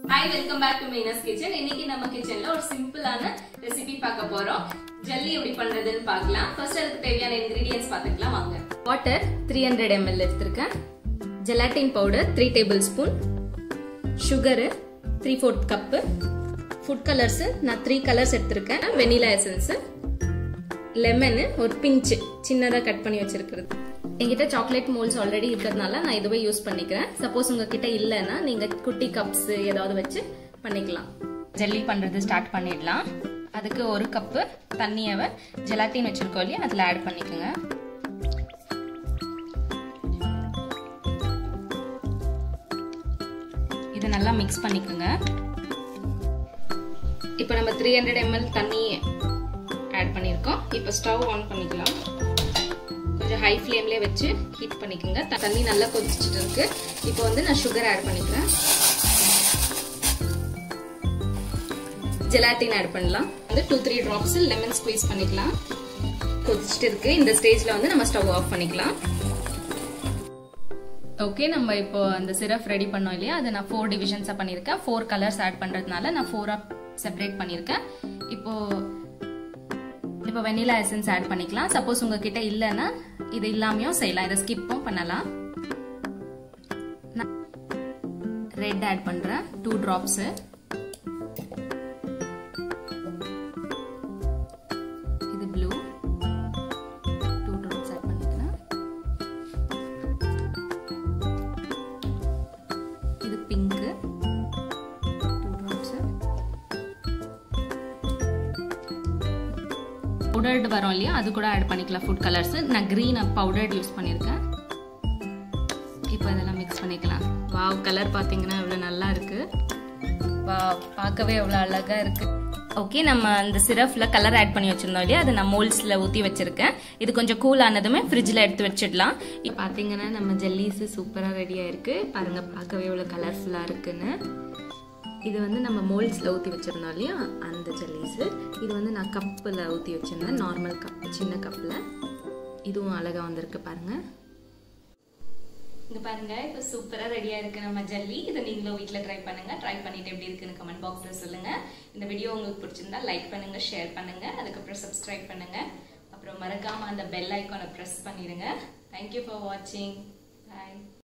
hi welcome back to minus kitchen இன்னைக்கு நம்ம கிச்சன்ல ஒரு சிம்பிளான ரெசிபி பார்க்க போறோம் ஜல்லி எப்படி பண்றதுன்னு பார்க்கலாம் ஃபர்ஸ்ட் அதுக்கு தேவையான இன்கிரீடியன்ஸ் பார்த்துக்கலாம் வாங்க வாட்டர் த்ரீ ஹண்ட்ரட் எம்எல் எடுத்திருக்கேன் gelatin powder three tablespoon sugar three fourth cup food colours நான் த்ரீ கலர்ஸ் எடுத்திருக்கேன் வெனிலா எசன்ஸ் லெமனு ஒரு பிஞ்சு சின்னதாக கட் பண்ணி வச்சிருக்கிறது என்கிட்ட சாக்லேட் மோல்ஸ் ஆல்ரெடி இருக்கிறதுனால நான் இதுவே யூஸ் பண்ணிக்கிறேன் சப்போஸ் உங்ககிட்ட இல்லைன்னா நீங்கள் குட்டி கப்ஸ் ஏதாவது வச்சு பண்ணிக்கலாம் ஜெல்லி பண்ணுறது ஸ்டார்ட் பண்ணிடலாம் அதுக்கு ஒரு கப்பு தண்ணியை ஜெலாட்டின் வச்சிருக்கோம் இல்லையா அதில் ஆட் பண்ணிக்கோங்க இதை நல்லா மிக்ஸ் பண்ணிக்கோங்க இப்போ நம்ம த்ரீ ஹண்ட்ரட் எம்எல் தண்ணி ஆட் பண்ணியிருக்கோம் இப்போ ஸ்டவ் ஆன் பண்ணிக்கலாம் கொஞ்சம் ஹை ஃப்ளேம்லேயே வச்சு ஹீட் பண்ணிக்கோங்க தண்ணி நல்லா கொதிச்சுட்டு இருக்கு இப்போ வந்து நான் சுகர் ஆட் பண்ணிக்கிறேன் ஜெலாட்டின் ஆட் பண்ணலாம் வந்து two three drops lemon squeeze பண்ணிக்கலாம் கொதிச்சுட்டு இருக்கு இந்த ஸ்டேஜ்ல வந்து நம்ம ஸ்டவ் ஆஃப் பண்ணிக்கலாம் ஓகே நம்ம இப்போ அந்த சிரப் ரெடி பண்ணோம் இல்லையா அதை நான் ஃபோர் டிவிஷன்ஸாக பண்ணியிருக்கேன் ஃபோர் கலர்ஸ் ஆட் பண்ணுறதுனால நான் ஃபோராக செப்பரேட் பண்ணியிருக்கேன் இப்போ இப்போ வெனிலா எசன்ஸ் ஆட் பண்ணிக்கலாம் சப்போஸ் உங்ககிட்ட இல்லைன்னா இது இல்லாமையும் செய்யலாம் இதை ஸ்கிப்பும் பண்ணலாம் ரெட் ஆட் பண்ணுறேன் டூ ட்ராப்ஸு இது ப்ளூ டூ ட்ராப்ஸ் ஆட் பண்ணிக்கிறேன் இது பிங்க்கு டூ ட்ராப்ஸு பவுடர்டு வரும் இல்லையா அது கூட ஆட் பண்ணிக்கலாம் ஃபுட் கலர்ஸ் நான் க்ரீன் பவுடர்ட் யூஸ் பண்ணியிருக்கேன் இப்போ இதெல்லாம் மிக்ஸ் பண்ணிக்கலாம் வாவ் கலர் பார்த்தீங்கன்னா எவ்வளோ நல்லா இருக்கு வா பார்க்கவே எவ்வளோ அழகாக இருக்கு ஓகே நம்ம அந்த சிரப்பில் கலர் ஆட் பண்ணி வச்சிருந்தோம் இல்லையா அதை நான் மோல்ஸில் ஊற்றி வச்சிருக்கேன் இது கொஞ்சம் கூல் ஆனதுமே ஃப்ரிட்ஜில் எடுத்து வச்சிடலாம் இப்போ பார்த்தீங்கன்னா நம்ம ஜெல்லிஸு சூப்பராக ரெடியாக இருக்கு பாருங்க பார்க்கவே எவ்வளோ கலர்ஃபுல்லாக இருக்குன்னு இது வந்து நம்ம மோல்ட்ஸில் ஊற்றி வச்சுருந்தோம் இல்லையா அந்த ஜெல்லிஸு இது வந்து நான் கப்பில் ஊற்றி வச்சுருந்தேன் நார்மல் கப் சின்ன கப்பில் இதுவும் அழகாக வந்திருக்கு பாருங்கள் இங்கே பாருங்க இப்போ சூப்பராக ரெடியாக இருக்கு நம்ம ஜல்லி இதை நீங்களும் வீட்டில் ட்ரை பண்ணுங்க ட்ரை பண்ணிட்டு எப்படி இருக்குன்னு கமெண்ட் பாக்ஸில் சொல்லுங்க இந்த வீடியோ உங்களுக்கு பிடிச்சிருந்தா லைக் பண்ணுங்க ஷேர் பண்ணுங்க அதுக்கப்புறம் சப்ஸ்கிரைப் பண்ணுங்க அப்புறம் மறக்காம அந்த பெல் ஐக்கானை ப்ரெஸ் பண்ணிடுங்க தேங்க்யூ ஃபார் வாட்சிங் பாய்